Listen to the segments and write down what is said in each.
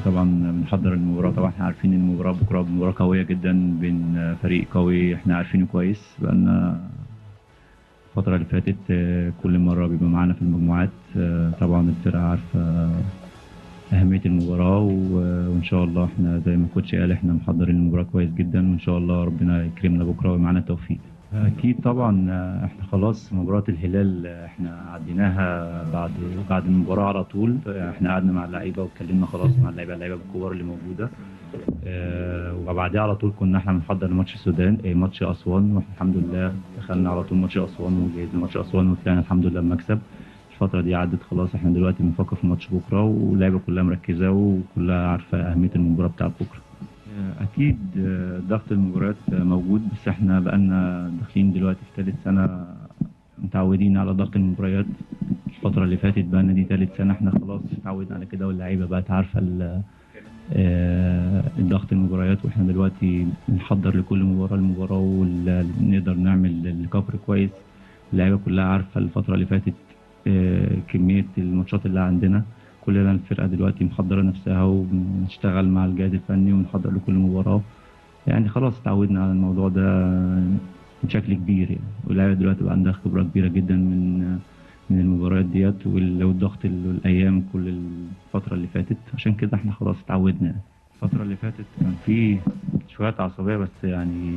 طبعا بنحضر المباراة طبعا احنا عارفين المباراة بكرة مباراة قوية جدا بين فريق قوي احنا عارفينه كويس بقالنا الفترة اللي فاتت آه، كل مرة بيبقى معانا في المجموعات آه، طبعا الفرقة عارفة أهمية المباراة و- وإن شاء الله احنا زي ما الكوتش قال احنا محضرين المباراة كويس جدا وإن شاء الله ربنا يكرمنا بكرة ويمعانا التوفيق. أكيد طبعا آه، احنا خلاص مباراة الهلال آه، احنا عديناها بعد بعد المباراة على طول احنا قعدنا مع اللعيبة واتكلمنا خلاص مع اللعيبة اللعيبة الكبار اللي موجودة آه، وبعدها على طول كنا احنا بنحضر لماتش السودان آه، ماتش اسوان واحنا الحمد لله دخلنا على طول ماتش اسوان وجهزنا ماتش اسوان وطلعنا الحمد لله بمكسب الفترة دي عدت خلاص احنا دلوقتي بنفكر في ماتش بكرة واللعيبة كلها مركزة وكلها عارفة أهمية المباراة بتاعت بكرة. آه، أكيد آه، ضغط المباريات آه، موجود بس احنا بقالنا داخلين دلوقتي في ثالث سنة متعودين على ضغط المباريات الفترة اللي فاتت بقالنا دي ثالث سنة احنا خلاص اتعودنا على كده واللعيبة بقت عارفة ال- آه، الضغط المباريات واحنا دلوقتي بنحضر لكل مباراة المباراة ونقدر نعمل الكفر كويس اللعيبة كلها عارفة الفترة اللي فاتت آه، كمية الماتشات اللي عندنا كلنا الفرقة دلوقتي محضرة نفسها وبنشتغل مع الجهاز الفني ونحضر لكل مباراة يعني خلاص اتعودنا على الموضوع ده بشكل كبير يعني واللعيبة دلوقتي بقى عندها خبرة كبيرة جدا من من المباريات ديت وال- والضغط ال- الأيام كل الفترة اللي فاتت عشان كده احنا خلاص اتعودنا يعني. الفترة اللي فاتت كان في شوية عصبية بس يعني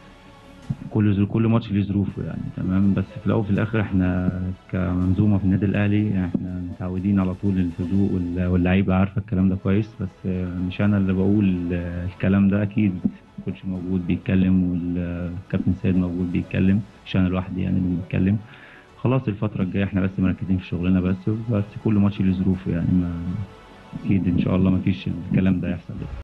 كل ظروف كل ماتش ليه ظروفه يعني تمام بس في الاول وفي الاخر احنا كمنظومه في النادي الاهلي احنا متعودين على طول الهدوء وال- واللعيبه عارفه الكلام ده كويس بس مش انا اللي بقول الكلام ده اكيد الكوتش موجود بيتكلم والكابتن سيد موجود بيتكلم مش انا لوحدي يعني اللي بيتكلم خلاص الفتره الجايه احنا بس مركزين في شغلنا بس بس كل ماتش ليه ظروفه يعني ما اكيد ان شاء الله ما فيش الكلام ده يحصل